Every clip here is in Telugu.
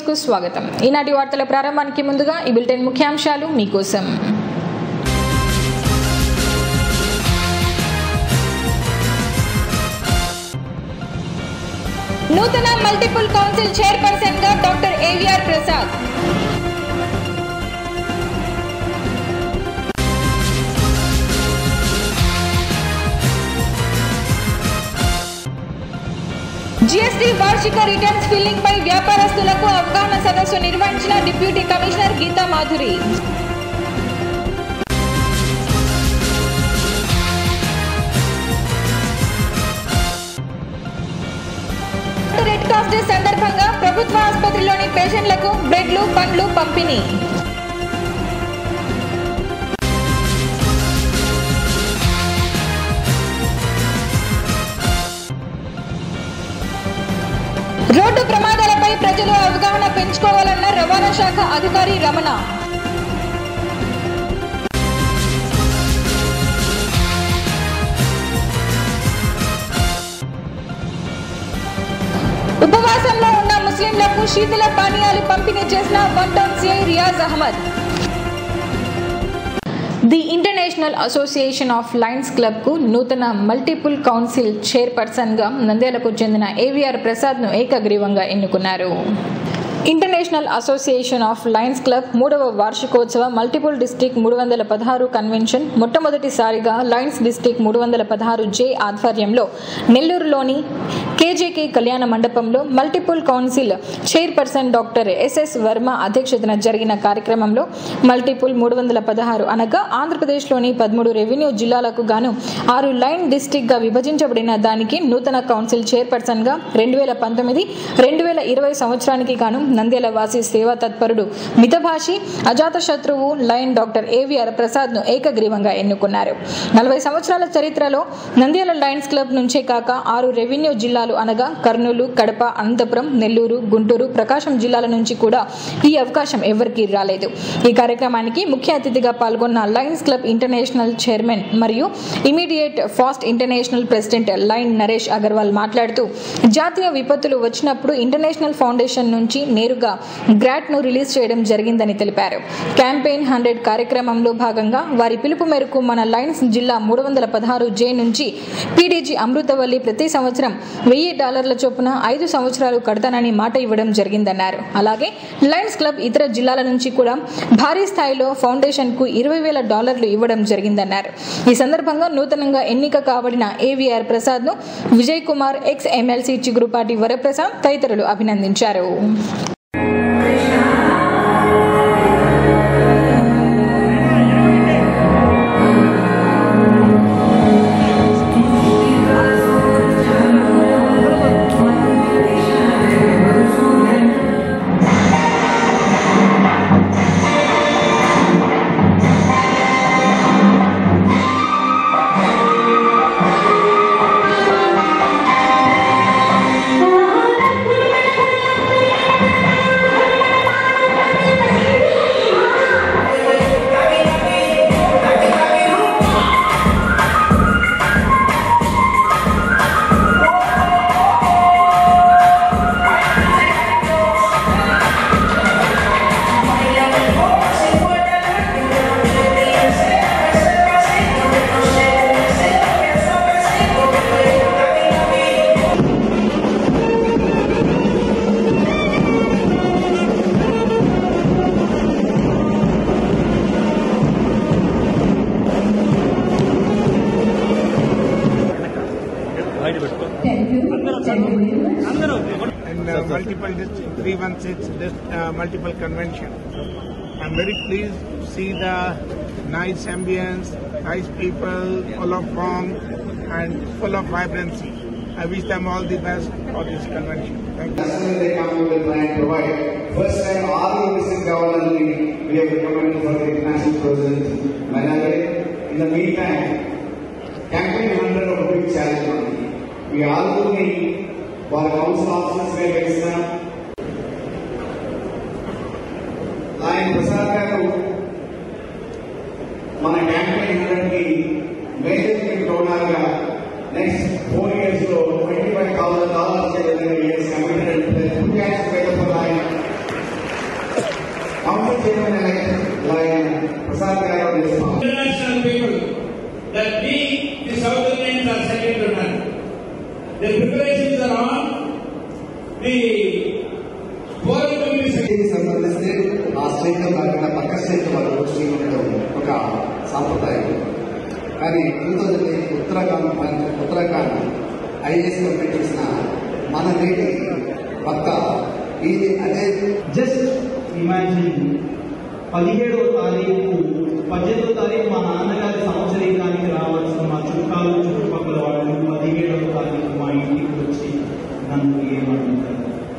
న్యూస్ కు స్వాగతం ఈనాటి వార్తల ప్రారంభానికి ముందుగా ఈ బులెటిన్ ముఖ్యాంశాలు మీకోసం నూతన మల్టిపుల్ కౌన్సిల్ చైర్పర్సన్ గా డాక్టర్ ఏవిఆర్ ప్రసాద్ జిఎస్టీ వార్షిక రిటర్న్స్ ఫిల్లింగ్ పై వ్యాపారస్తులకు అవగాహన సదస్సు నిర్వహించిన deputy commissioner Geetha Madhuri red cross day సందర్భంగా ప్రభుత్వ ఆసుపత్రిలోని పేషెంట్లకు బ్రెడ్లు పండ్లు పంపిణీ రోడ్డు ప్రమాదాలపై ప్రజలు అవగాహన పెంచుకోవాలన్న రవాణా శాఖ అధికారి రమణ ఉపవాసంలో ఉన్న ముస్లింలకు శీతల పానీయాలు పంపిణీ చేసిన one town CI Riyaz Ahmed the international association of lions club కు నూతన మల్టిపుల్ కౌన్సిల్ చైర్పర్సన్ గా నంద్యాలకు చెందిన ఏవిఆర్ ప్రసాద్ ను ఏకగ్రీవంగా ఎన్నుకున్నారు international association of lions club మూడవ వార్షికోత్సవ మల్టిపుల్ డిస్టిక్ మూడు వందల పదహారు కన్వెన్షన్ మొట్టమొదటిసారిగా లయన్స్ డిస్టిక్ మూడు వందల పదహారు జే ఆధ్వర్యంలో నెల్లూరులోని కేజేకే కళ్యాణ మండపంలో multiple council chairperson doctor S S Varma అధ్యక్షతన జరిగిన కార్యక్రమంలో మల్టిపుల్ మూడు వందల పదహారు అనగా ఆంధ్రప్రదేశ్లోని పదమూడు రెవెన్యూ జిల్లాలకు గాను ఆరు లైన్ డిస్టిక్ గా విభజించబడిన దానికి నూతన కౌన్సిల్ చైర్పర్సన్ గా రెండు వేల పంతొమ్మిది రెండు వేల ఇరవై సంవత్సరానికి గాను నంద్యాల వాసి సేవా తత్పరుడు మితభాషి అజాత శత్రువు లైన్ డాక్టర్ ఏవిఆర్ ప్రసాద్ ను ఏకగ్రీవంగా ఎన్నుకున్నారు నలభై సంవత్సరాల చరిత్రలో నంద్యాల లయన్స్ క్లబ్ నుంచే కాక ఆరు రెవెన్యూ జిల్లాలు అనగా కర్నూలు కడప అనంతపురం నెల్లూరు గుంటూరు ప్రకాశం జిల్లాల నుంచి కూడా ఈ అవకాశం ఎవరికీ రాలేదు ఈ కార్యక్రమానికి ముఖ్య అతిథిగా పాల్గొన్న లయన్స్ క్లబ్ ఇంటర్నేషనల్ చైర్మన్ మరియు immediate past international president lion Naresh Agarwal మాట్లాడుతూ జాతీయ విపత్తులు వచ్చినప్పుడు ఇంటర్నేషనల్ ఫౌండేషన్ నుంచి నేరుగా గ్రాట్ ను రిలీజ్ చేయడం జరిగిందని తెలిపారు క్యాంపెయిన్ హండ్రెడ్ కార్యక్రమంలో భాగంగా వారి పిలుపు మేరకు మన లయన్స్ జిల్లా మూడు వందల పదహారు జే నుంచి పీడీజీ అమృతవల్లి ప్రతి సంవత్సరం వెయ్యి డాలర్ల చొప్పున ఐదు సంవత్సరాలు కడతానని మాట ఇవ్వడం జరిగిందన్నారు అలాగే లయన్స్ క్లబ్ ఇతర జిల్లాల నుంచి కూడా భారీ స్థాయిలో ఫౌండేషన్ కు ఇరవై వేల డాలర్లు ఇవ్వడం జరిగిందన్నారు ఈ సందర్భంగా నూతనంగా ఎన్నిక కాబడిన ఏవిఆర్ ప్రసాద్ ను విజయ్ కుమార్ ఎక్స్ ఎమ్మెల్సీ చిగురుపాటి వరప్రసాద్ తదితరులు అభినందించారు and uh, multiple district 316 dis- uh, multiple convention. I'm very pleased to see the nice ambience, nice people, full of warmth and full of vibrancy. I wish them all the best for this convention. Thank you. National they come will try and provide. First time all the district governors we, we have recommended for the international president Malawi. In the meantime, campaign hundred of a big challenge on me. We all need for council officers we have exam. Lion Prasad గారు మన క్యాంపెయిన్ హండ్రెడ్ కి మేనేజ్మెంట్ డోనర్ గా నెక్స్ట్ ఫోర్ ఇయర్స్ లో twenty five thousand dollars committed to cash పేద for lion chairman elect like Prasad Garu is international people that we, the South Indians, are second to none. The preparations are on. The forum will be second. దీనికి సంబంధిస్తే ఆ స్టేట్ లో కాకుండా పక్క స్టేట్ వాళ్ళు హోస్టింగ్ ఉండడం ఒక సాంప్రదాయం కానీ two thousand eight Uttarakhand Uttarakhand IAS లో పెట్టించిన మన నేటి వక్త ఇది అదే జస్ట్ ఇమాజిన్ పదిహేడవ తారీఖు పద్దెనిమిదో తారీఖు మా నాన్నగారి సంవత్సరీకానికి రావాల్సిన మా చుట్టాలు చుట్టుపక్కల వాళ్ళు పదిహేడవ తారీఖు మా ఇంటికి వచ్చి నన్ను ఏమంటారు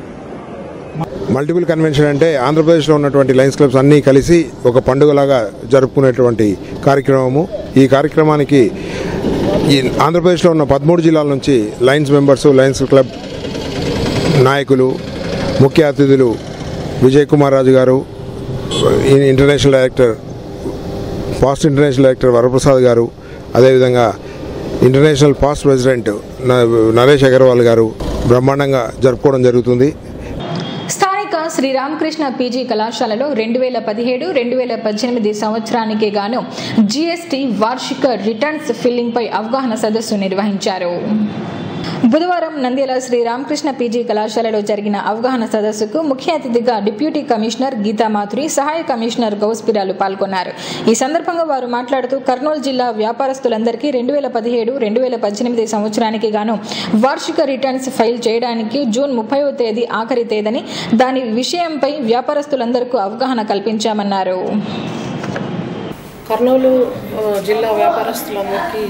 మల్టిపుల్ కన్వెన్షన్ అంటే ఆంధ్రప్రదేశ్లో ఉన్నటువంటి లయన్స్ క్లబ్స్ అన్నీ కలిసి ఒక పండుగలాగా జరుపుకునేటువంటి కార్యక్రమము ఈ కార్యక్రమానికి ఈ ఆంధ్రప్రదేశ్లో ఉన్న పదమూడు జిల్లాల నుంచి లయన్స్ మెంబర్స్ లయన్స్ క్లబ్ నాయకులు ముఖ్య అతిథులు విజయ్ కుమార్ రాజు గారు ఈ- international director past international director Varaprasad గారు అదేవిధంగా ఇంటర్నేషనల్ పాస్ట్ ప్రెసిడెంట్ న- నరేష్ అగర్వాల్ గారు బ్రహ్మాండంగా జరుపుకోవడం జరుగుతుంది స్థానిక శ్రీరామకృష్ణ పీజీ కళాశాలలో రెండు వేల పదిహేడు రెండు వేల పద్దెనిమిది సంవత్సరానికి గాను జీఎస్టీ వార్షిక రిటర్న్స్ ఫిల్లింగ్ పై అవగాహన సదస్సు నిర్వహించారు బుధవారం నంద్యాల శ్రీ రామకృష్ణ పీజీ కళాశాలలో జరిగిన అవగాహన సదస్సుకు ముఖ్య అతిథిగా డిప్యూటీ కమిషనర్ గీతా మాధురి సహాయ కమిషనర్ గౌస్పిరాలు పాల్గొన్నారు ఈ సందర్భంగా వారు మాట్లాడుతూ కర్నూలు జిల్లా వ్యాపారస్తులందరికీ రెండు వేల పదిహేడు రెండు వేల పద్దెనిమిది సంవత్సరానికి గాను వార్షిక రిటర్న్స్ ఫైల్ చేయడానికి జూన్ ముప్పైవ తేదీ ఆఖరి తేదని దాని విషయంపై వ్యాపారస్తులందరికీ అవగాహన కల్పించామన్నారు కర్నూలు ఆ, జిల్లా వ్యాపారస్తులందరికీ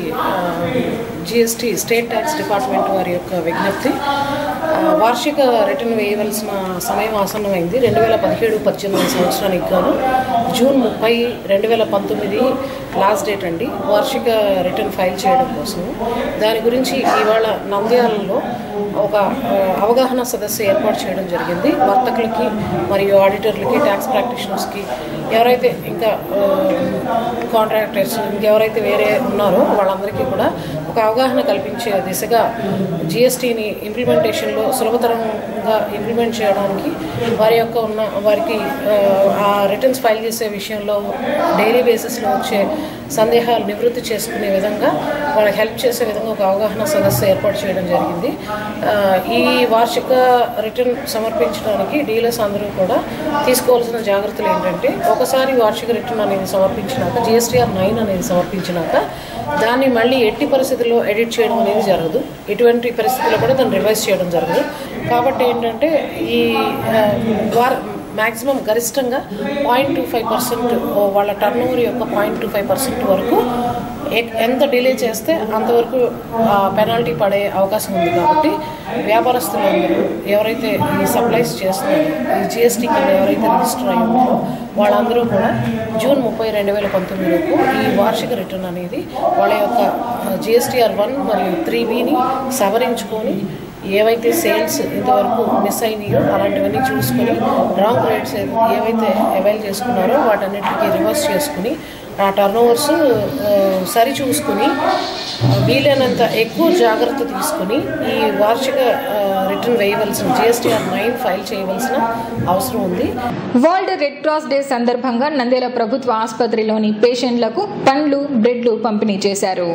జిఎస్టీ స్టేట్ ట్యాక్స్ డిపార్ట్మెంట్ వారి యొక్క విజ్ఞప్తి ఆ, వార్షిక రిటర్న్ వేయవలసిన సమయం ఆసన్నమైంది రెండు వేల పదిహేడు పద్దెనిమిది సంవత్సరానికి గాను జూన్ ముప్పై రెండు వేల పంతొమ్మిది లాస్ట్ డేట్ అండి వార్షిక రిటర్న్ ఫైల్ చేయడం కోసం దాని గురించి ఇవాళ నంద్యాలలో ఒక ఆ, అవగాహన సదస్సు ఏర్పాటు చేయడం జరిగింది వర్తకులకి మరియు ఆడిటర్లకి ట్యాక్స్ ప్రాక్టీషనర్స్కి ఎవరైతే ఇంకా కాంట్రాక్టర్స్ ఇంకెవరైతే వేరే ఉన్నారో వాళ్ళందరికీ కూడా ఒక అవగాహన కల్పించే దిశగా జిఎస్టీని ఇంప్లిమెంటేషన్లో సులభతరంగా ఇంప్లిమెంట్ చేయడానికి వారి యొక్క ఉన్న వారికి ఆ, ఆ రిటర్న్స్ ఫైల్ చేసే విషయంలో డైలీ బేసిస్లో వచ్చే సందేహాలు నివృత్తి చేసుకునే విధంగా వాళ్ళకి హెల్ప్ చేసే విధంగా ఒక అవగాహన సదస్సు ఏర్పాటు చేయడం జరిగింది ఆ, ఈ వార్షిక రిటర్న్ సమర్పించడానికి డీలర్స్ అందరూ కూడా తీసుకోవాల్సిన జాగ్రత్తలు ఏంటంటే ఒకసారి వార్షిక రిటర్న్ అనేది సమర్పించినాక జిఎస్టీఆర్ నైన్ అనేది సమర్పించినాక దాన్ని మళ్ళీ ఎట్టి పరిస్థితుల్లో ఎడిట్ చేయడం అనేది జరగదు ఎటువంటి పరిస్థితుల్లో కూడా దాన్ని రివైజ్ చేయడం జరగదు కాబట్టి ఏంటంటే ఈ ఆ, వార్ మ్యాక్సిమం గరిష్టంగా పాయింట్ టూ ఫైవ్ పర్సెంట్ వాళ్ళ టర్న్ ఓవర్ యొక్క పాయింట్ టూ ఫైవ్ పర్సెంట్ వరకు ఎ- ఎంత డిలే చేస్తే అంతవరకు పెనాల్టీ పడే అవకాశం ఉంది కాబట్టి వ్యాపారస్తులందరూ ఎవరైతే ఈ సప్లైస్ చేస్తున్నారో ఈ జిఎస్టీ కింద ఎవరైతే రిజిస్టర్ అయి ఉన్నారో వాళ్ళందరూ కూడా జూన్ ముప్పై రెండు వేల పంతొమ్మిదిలోపు ఈ వార్షిక రిటర్న్ అనేది వాళ్ళ యొక్క జిఎస్టీఆర్ వన్ మరియు త్రీ బిని సవరించుకొని ఏవైతే సేల్స్ ఇంతవరకు మిస్ అయినాయో అలాంటివన్నీ చూసుకొని రాంగ్ రేట్స్ ఏవైతే అవైల్ చేసుకున్నారో వాటన్నిటికీ రివర్స్ చేసుకుని ఆ టర్న్ ఓవర్స్ సరి చూసుకుని ఆ, వీలైనంత ఎక్కువ జాగ్రత్త తీసుకుని ఈ వార్షిక రిటర్న్ వేయవలసిన జిఎస్టీఆర్ నైన్ ఫైల్ చేయవలసిన అవసరం ఉంది వరల్డ్ రెడ్ క్రాస్ డే సందర్భంగా నంద్యాల ప్రభుత్వ ఆసుపత్రిలోని పేషెంట్లకు పండ్లు బ్రెడ్లు పంపిణీ చేశారు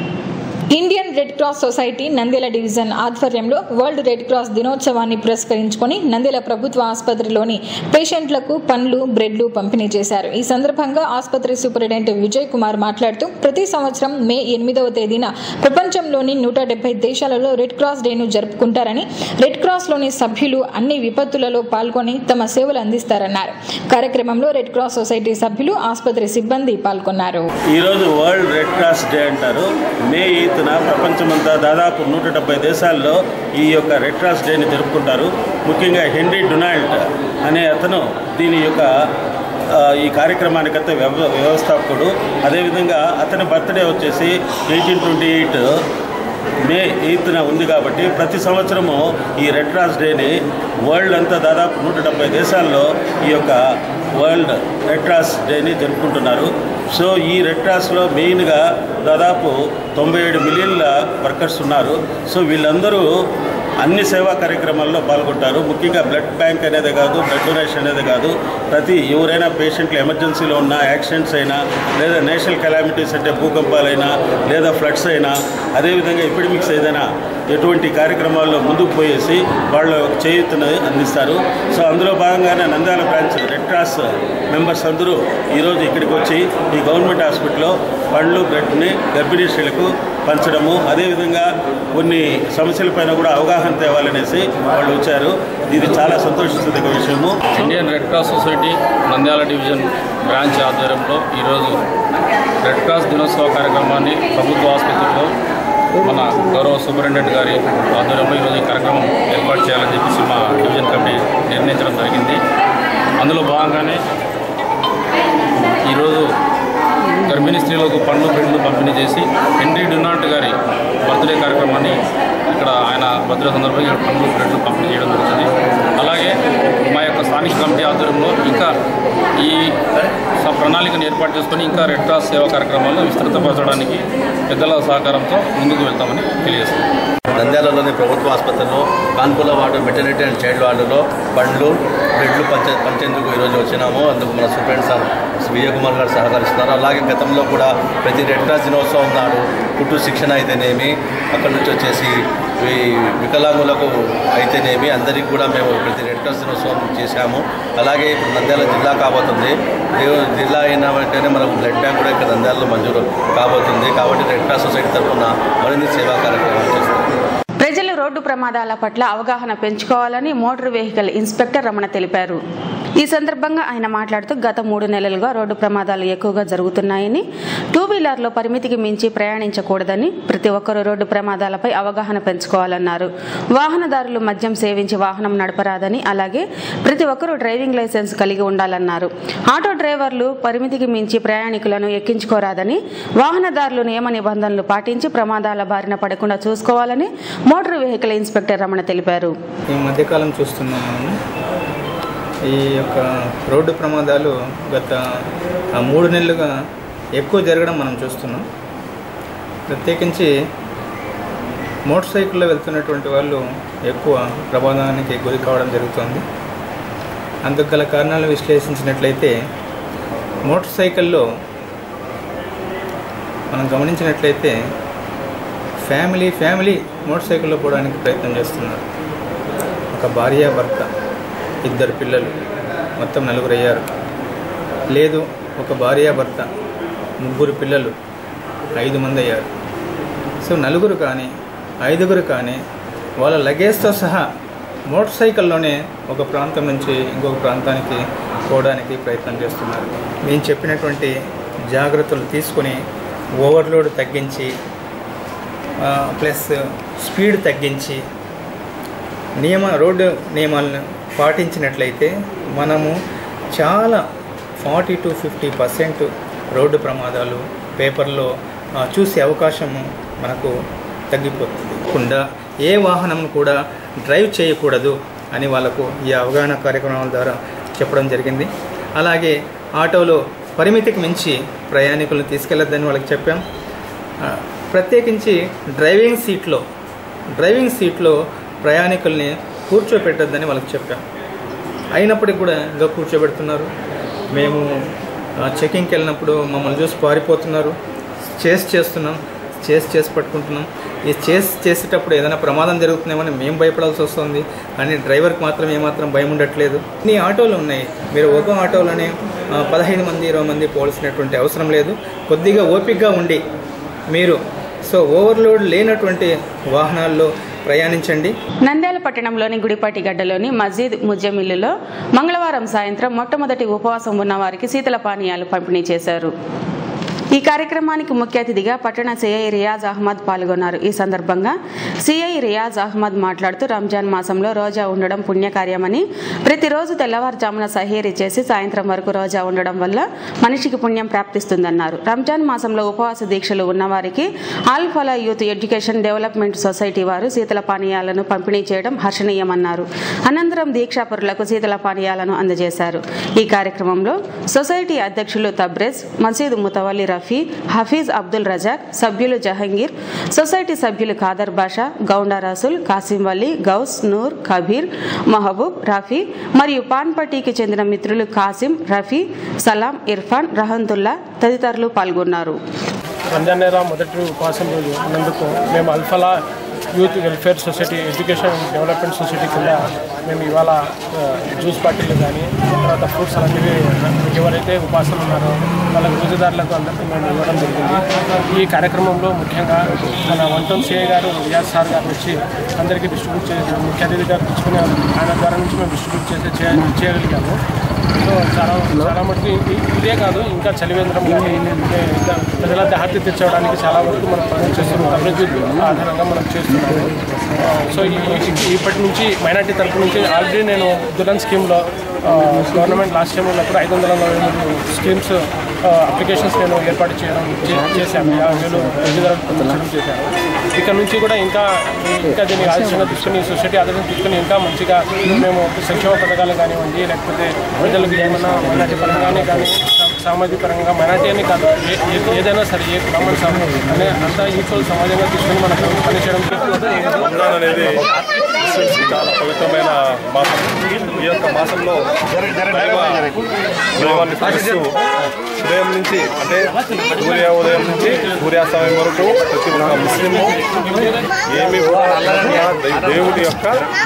Indian red cross society Nandyal division ఆధ్వర్యంలో వరల్డ్ రెడ్ క్రాస్ దినోత్సవాన్ని పురస్కరించుకొని నంద్యాల ప్రభుత్వ ఆసుపత్రిలోని పేషెంట్లకు పండ్లు బ్రెడ్లు పంపిణీ చేశారు ఈ సందర్భంగా ఆసుపత్రి సూపరింటెండెంట్ విజయ్ కుమార్ మాట్లాడుతూ ప్రతి సంవత్సరం మే ఎనిమిదవ తేదీన ప్రపంచంలోని నూట డెబ్బై దేశాలలో రెడ్ క్రాస్ డేను జరుపుకుంటారని రెడ్ క్రాస్లోని సభ్యులు అన్ని విపత్తులలో పాల్గొని తమ సేవలు అందిస్తారన్నారు కార్యక్రమంలో రెడ్ క్రాస్ సొసైటీ సభ్యులు ఆసుపత్రి సిబ్బంది పాల్గొన్నారు ఈరోజు వరల్డ్ రెడ్ క్రాస్ డే అంటారు మే ఎయిత్న ప్రపంచమంతా దాదాపు నూట డెబ్బై దేశాల్లో ఈ యొక్క రెడ్ క్రాస్ డేని జరుపుకుంటారు ముఖ్యంగా హెన్రీ డొనాల్డ్ అనే అతను దీని యొక్క ఆ, ఈ కార్యక్రమానికంతా వ్యవ వ్యవస్థాపకుడు అదేవిధంగా అతని బర్త్డే వచ్చేసి ఎయిటీన్ ట్వంటీ ఎయిట్ మే ఎయిత్న ఉంది కాబట్టి ప్రతి సంవత్సరము ఈ రెడ్ క్రాస్ డేని వరల్డ్ అంతా దాదాపు నూట డెబ్బై దేశాల్లో ఈ యొక్క వరల్డ్ రెడ్ క్రాస్ డేని జరుపుకుంటున్నారు సో ఈ రెడ్ క్రాస్లో మెయిన్గా దాదాపు తొంభై ఏడు మిలియన్ల వర్కర్స్ ఉన్నారు సో వీళ్ళందరూ అన్ని సేవా కార్యక్రమాల్లో పాల్గొంటారు ముఖ్యంగా బ్లడ్ బ్యాంక్ అనేది కాదు బ్లడ్ డొనేషన్ అనేది కాదు ప్రతి ఎవరైనా పేషెంట్లు ఎమర్జెన్సీలో ఉన్నా యాక్సిడెంట్స్ అయినా లేదా నేషనల్ కెలామిటీస్ అంటే భూకంపాలైనా లేదా ఫ్లడ్స్ అయినా అదేవిధంగా ఎపిడమిక్స్ ఏదైనా ఎటువంటి కార్యక్రమాల్లో ముందుకు పోయేసి వాళ్ళ చేయూతను అందిస్తారు సో అందులో భాగంగానే Nandyal branch red cross members అందరూ ఈరోజు ఇక్కడికి వచ్చి ఈ గవర్నమెంట్ హాస్పిటల్లో పండ్లు బ్రెడ్ని గర్భిణీ స్త్రీలకు పంచడము అదేవిధంగా కొన్ని సమస్యలపైన కూడా అవగాహన తేవాలనేసి వాళ్ళు వచ్చారు ఇది చాలా సంతోషించదగ్గ విషయము Indian red cross society Nandyal division branch ఆధ్వర్యంలో ఈరోజు రెడ్ క్రాస్ దినోత్సవ కార్యక్రమాన్ని ప్రభుత్వ ఆసుపత్రిలో మన గౌరవ సూపరింటెండెంట్ గారి ఆధ్వర్యంలో ఈరోజు ఈ కార్యక్రమం ఏర్పాటు చేయాలని చెప్పేసి మా డివిజన్ కమిటీ నిర్ణయించడం జరిగింది అందులో భాగంగానే ఈరోజు గర్భిణీ స్త్రీలకు పండ్లు బ్రెడ్లు పంపిణీ చేసి హెన్రీ డొనాల్డ్ గారి బర్త్డే కార్యక్రమాన్ని ఇక్కడ ఆయన బర్త్డే సందర్భంగా ఇక్కడ పండ్లు బ్రెడ్లు పంపిణీ చేయడం జరుగుతుంది అలాగే మా యొక్క స్థానిక కమిటీ ఆధ్వర్యంలో ఇంకా ఈ స- ప్రణాళికను ఏర్పాటు చేసుకొని ఇంకా రెడ్ క్రాస్ సేవా కార్యక్రమాలను విస్తృతపరచడానికి పెద్దల సహకారంతో ముందుకు వెళ్తామని తెలియజేస్తున్నాం నంద్యాలలోని ప్రభుత్వ ఆసుపత్రిలో కాన్పుల వార్డు మెటర్నిటీ అండ్ చైల్డ్ వార్డులో పండ్లు బ్రెడ్లు పంచ పంచేందుకు ఈరోజు వచ్చినాము అందుకు మన సూపరింట్ సార్ విజయ్ కుమార్ గారు సహకరిస్తున్నారు అలాగే గతంలో కూడా ప్రతి రెడ్ క్రాస్ దినోత్సవం నాడు కుట్టు శిక్షణ అయితేనేమి అక్కడి నుంచి వచ్చేసి ఈ వికలాంగులకు అయితేనేమి అందరికీ కూడా మేము ప్రతి రెడ్ క్రాస్ దినోత్సవం చేశాము అలాగే ఇప్పుడు నంద్యాల జిల్లా కాబోతుంది దేవు జిల్లా అయిన వెంటనే మనకు బ్లడ్ బ్యాంక్ కూడా ఇక్కడ నంద్యాలలో మంజూరు కాబోతుంది కాబట్టి రెడ్ క్రాస్ సొసైటీ తరఫున మరిన్ని సేవా కార్యక్రమాలు చేస్తాం ప్రజలు రోడ్డు ప్రమాదాల పట్ల అవగాహన పెంచుకోవాలని మోటార్ వెహికల్ ఇన్స్పెక్టర్ రమణ తెలిపారు ఈ సందర్భంగా ఆయన మాట్లాడుతూ గత మూడు నెలలుగా రోడ్డు ప్రమాదాలు ఎక్కువగా జరుగుతున్నాయని టూ వీలర్లో పరిమితికి మించి ప్రయాణించకూడదని ప్రతి ఒక్కరూ రోడ్డు ప్రమాదాలపై అవగాహన పెంచుకోవాలన్నారు వాహనదారులు మద్యం సేవించి వాహనం నడపరాదని అలాగే ప్రతి ఒక్కరూ డ్రైవింగ్ లైసెన్స్ కలిగి ఉండాలన్నారు ఆటో డ్రైవర్లు పరిమితికి మించి ప్రయాణికులను ఎక్కించుకోరాదని వాహనదారులు నియమ నిబంధనలు పాటించి ప్రమాదాల బారిన పడకుండా చూసుకోవాలని మోటార్ వెహికల్ ఇన్స్పెక్టర్ రమణ తెలిపారు ఈ మధ్యకాలం చూస్తున్నాం మనము ఈ యొక్క రోడ్డు ప్రమాదాలు గత ఆ, మూడు నెలలుగా ఎక్కువ జరగడం మనం చూస్తున్నాం ప్రత్యేకించి మోటార్ సైకిల్లో వెళ్తున్నటువంటి వాళ్ళు ఎక్కువ ప్రమాదానికి గురి కావడం జరుగుతుంది అందుకు గల కారణాలు విశ్లేషించినట్లయితే మోటార్ సైకిల్లో మనం గమనించినట్లయితే ఫ్యామిలీ ఫ్యామిలీ మోటార్ సైకిల్లో పోవడానికి ప్రయత్నం చేస్తున్నారు ఒక భార్య భర్త ఇద్దరు పిల్లలు మొత్తం నలుగురు అయ్యారు లేదు ఒక భార్య భర్త ముగ్గురు పిల్లలు ఐదు మంది అయ్యారు సో నలుగురు కానీ ఐదుగురు కానీ వాళ్ళ లగేజ్తో సహా మోటార్ సైకిల్లోనే ఒక ప్రాంతం నుంచి ఇంకొక ప్రాంతానికి పోవడానికి ప్రయత్నం చేస్తున్నారు నేను చెప్పినటువంటి జాగ్రత్తలు తీసుకొని ఓవర్లోడ్ తగ్గించి ఆ, ప్లస్ స్పీడ్ తగ్గించి నియమ రోడ్డు నియమాలను పాటించినట్లయితే మనము చాలా forty to fifty percent road ప్రమాదాలు పేపర్లో ఆ, చూసే అవకాశము మనకు తగ్గిపోతుంది కాకుండా ఏ వాహనం కూడా డ్రైవ్ చేయకూడదు అని వాళ్ళకు ఈ అవగాహన కార్యక్రమాల ద్వారా చెప్పడం జరిగింది అలాగే ఆటోలో పరిమితికి మించి ప్రయాణికులను తీసుకెళ్లొద్దని వాళ్ళకి చెప్పాం ఆ, ప్రత్యేకించి డ్రైవింగ్ సీట్లో డ్రైవింగ్ సీట్లో ప్రయాణికుల్ని కూర్చోపెట్టొద్దని వాళ్ళకి చెప్పాం అయినప్పటికీ కూడా ఇంకా కూర్చోబెడుతున్నారు మేము ఆ, చెకింగ్కి వెళ్ళినప్పుడు మమ్మల్ని చూసి పారిపోతున్నారు చేస్ చేస్తున్నాం చేస్ చేసి పట్టుకుంటున్నాం ఈ చేస్ చేసేటప్పుడు ఏదైనా ప్రమాదం జరుగుతుందేమని మేము భయపడాల్సి వస్తుంది అని డ్రైవర్కి మాత్రం ఏమాత్రం భయం ఉండట్లేదు ఇన్ని ఆటోలు ఉన్నాయి మీరు ఒక ఆటోలోనే ఆ, పదహైదు మంది ఇరవై మంది పోవాల్సినటువంటి అవసరం లేదు కొద్దిగా ఓపికగా ఉండి మీరు సో ఓవర్లోడ్ లేనటువంటి వాహనాల్లో ప్రయాణించండి నంద్యాల పట్టణంలోని గుడిపాటి గడ్డలోని మస్జిద్ ముజ్జమిల్లులో మంగళవారం సాయంత్రం మొట్టమొదటి ఉపవాసం ఉన్న వారికి శీతల పానీయాలు పంపిణీ చేశారు ఈ కార్యక్రమానికి ముఖ్య అతిథిగా పట్టణ సిఐ రియాజ్ అహ్మద్ పాల్గొన్నారు ఈ సందర్భంగా సిఐ రియాజ్ అహ్మద్ మాట్లాడుతూ రంజాన్ మాసంలో రోజా ఉండడం పుణ్యకార్యమని ప్రతిరోజు తెల్లవారుజామున సహేరీ చేసి సాయంత్రం వరకు రోజా ఉండడం వల్ల మనిషికి పుణ్యం ప్రాప్తిస్తుందన్నారు రంజాన్ మాసంలో ఉపవాస దీక్షలు ఉన్నవారికి Al Falah youth education development society వారు శీతల పానీయాలను పంపిణీ చేయడం హర్షణీయమన్నారు అనంతరం దీక్షాపరులకు శీతల పానీయాలను అందజేశారు ఈ కార్యక్రమంలో సొసైటీ అధ్యక్షులు తబ్రేజ్ మసీద్ ముతవల్లి రవి రఫీ హఫీజ్ అబ్దుల్ రజాక్ సభ్యులు జహంగీర్ సొసైటీ సభ్యులు ఖాదర్ బాషా గౌండా రసూల్ కాసిం వలీ గౌస్ నూర్ కబీర్ మహబూబ్ రఫీ మరియు పాన్పట్టీకి చెందిన మిత్రులు కాసిం రఫీ సలాం ఇర్ఫాన్ రహంతుల్లా తదితరులు పాల్గొన్నారు రంజాన్ నెల మొదటి ఉపవాసం రోజు ఉన్నందుకు మేము Alfalah youth welfare society education development society కింద మేము ఇవాళ ఆ, జ్యూస్ పార్టీలు కానీ తర్వాత ఫ్రూట్స్ అలాంటివి ఎవరైతే ఉపాసనలు ఉన్నారో వాళ్ళ రోజుదారులకు అందరికీ మేము ఇవ్వడం జరిగింది ఈ కార్యక్రమంలో ముఖ్యంగా మన వన్ టౌన్ సిఐ గారు రియాజ్ సార్ గారు వచ్చి అందరికీ డిస్ట్రిబ్యూట్ చేసి ముఖ్య అతిథిగా తెచ్చుకుని ఆయన ద్వారా నుంచి మేము డిస్ట్రిబ్యూట్ చేసే చేయ- చేయగలిగాము సో చాలా చాలా మటుకు ఇ- ఇదే కాదు ఇంకా చలివేంద్రం కానీ ఇంకా ప్రజల దాహతి తెచ్చడానికి చాలా వరకు మనం పనులు చేస్తున్నాం అభివృద్ధి ఆధారంగా మనం చేస్తున్నాము ఆ, సో ఈ- ఈ- ఇప్పటి నుంచి మైనార్టీ తరపు నుంచి ఆల్రెడీ నేను దులన్ స్కీమ్లో ఆ, గవర్నమెంట్ లాస్ట్ టైం ఉన్నప్పుడు ఐదు వందల నలభై మూడు స్కీమ్స్ ఆ, అప్లికేషన్స్ నేను ఏర్పాటు చేయడం చే- చేశాను యాభై వేలు లబ్ధిదారులకు పంపించడం చేశాను ఇక్కడ నుంచి కూడా ఇంకా ఇంకా దీన్ని ఆదర్శంగా తీసుకుని సొసైటీ ఆదర్శం తీసుకుని ఇంకా మంచిగా మేము సంక్షేమ పథకాలు కానివ్వండి లేకపోతే ప్రజలకు ఏమైనా మైనార్టీ పరంగానే కానీ సా- సామాజిక పరంగా మైనార్టీ అని కాదు ఏ- ఏ- ఏదైనా సరే ఏ కామన్ సమాజం అనే అంతా ఈక్వల్ సమాజంగా తీసుకుని మనం పనిచేయడం రంజాన్ అనేది ముస్లిమ్స్కి చాలా పవిత్రమైన మాసం ఈ యొక్క మాసంలో దైవ దైవాన్ని పూజిస్తూ ఉదయం నుంచి అంటే సూర్య ఉదయం నుంచి సూర్యాస్తమయం వరకు ప్రతి ఒక్క ముస్లిం ఏమి కూడా దై- దేవుడి యొక్క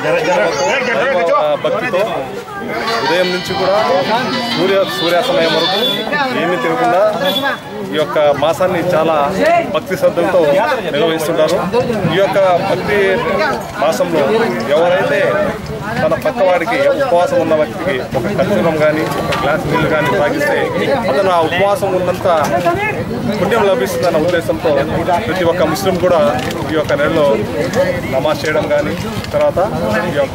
దైవ భక్తితో ఉదయం నుంచి కూడా సూర్య సూర్యాస్తమయం వరకు ఏమీ తినకుండా ఈ యొక్క మాసాన్ని చాలా భక్తి శ్రద్ధలతో నిర్వహిస్తుంటారు ఈ యొక్క భక్తి మాసంలో ఎవరైతే తన పక్కవాడికి ఉపవాసం ఉన్న వ్యక్తికి ఒక ఖర్జూరం కానీ ఒక గ్లాస్ నీళ్ళు కానీ తాగిస్తే అతను ఆ ఉపవాసం ఉన్నంత పుణ్యం లభిస్తుందన్న ఉద్దేశంతో ప్రతి ఒక్క ముస్లిం కూడా ఈ యొక్క నెలలో నమాజ్ చేయడం కానీ తర్వాత ఈ యొక్క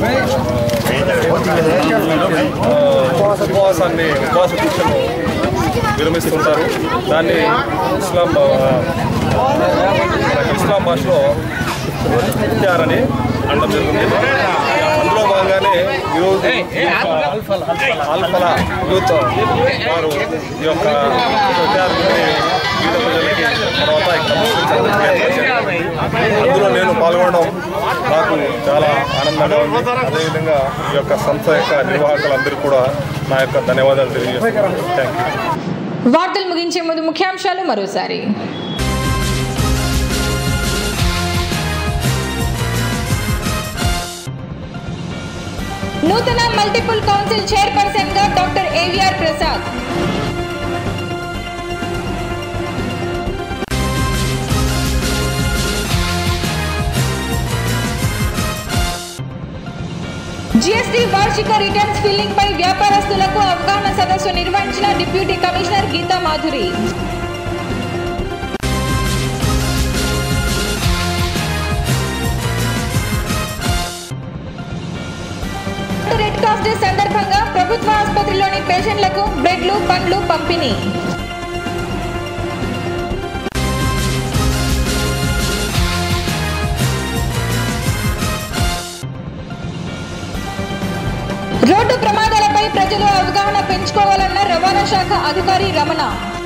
ఆ, ఉపవాసాన్ని ఉపవాస దీక్షను విరమిస్తుంటారు దాన్ని ఇస్లాం ఆ, ఇస్లాం భాషలో ఇత్యార్ అని అనడం జరుగుతుంది అందులో భాగంగానే ఈరోజు ఈ యొక్క అల్ఫలా యూత్ వారు ఈ యొక్క విద్యార్థులని పేద ప్రజలకి తర్వాత ఇక్కడ ముస్లిమ్స్ అందరికీ ఏర్పాటు చేయడం జరిగింది. అందులో నేను పాల్గొనడం నాకు చాలా ఆనందంగా ఉంది అదేవిధంగా ఈ యొక్క సంస్థ యొక్క నిర్వాహకులందరికీ కూడా నా యొక్క ధన్యవాదాలు తెలియజేస్తున్నాను థ్యాంక్ యూ వార్తలు ముగించే ముందు ముఖ్యాంశాలు మరోసారి నూతన మల్టిపుల్ కౌన్సిల్ చైర్పర్సన్ గా డాక్టర్ ఏవిఆర్ ప్రసాద్ జిఎస్టీ వార్షిక రిటర్న్స్ ఫిల్లింగ్ పై వ్యాపారస్తులకు అవగాహన సదస్సు నిర్వహించిన deputy commissioner Geetha Madhuri red cross day సందర్భంగా ప్రభుత్వ ఆసుపత్రిలోని పేషెంట్లకు బ్రెడ్లు పండ్లు పంపిణీ రోడ్డు ప్రమాదాలపై ప్రజలు అవగాహన పెంచుకోవాలన్న రవాణా శాఖ అధికారి రమణ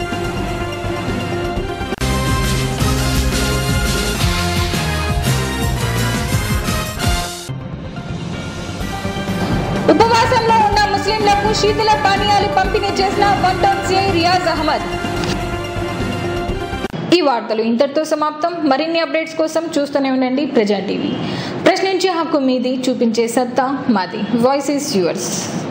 ఉపవాసంలో ఉన్న ముస్లింలకు శీతల పానీయాలు పంపిణీ చేసిన one town CI Riyaz Ahmed ఈ వార్తలు ఇంతటితో సమాప్తం మరిన్ని అప్డేట్స్ కోసం చూస్తూనే ఉండండి ప్రజా టీవీ ప్రశ్నించే హక్కు మీది చూపించే సత్తా మాది వాయిస్ ఈస్ యువర్స్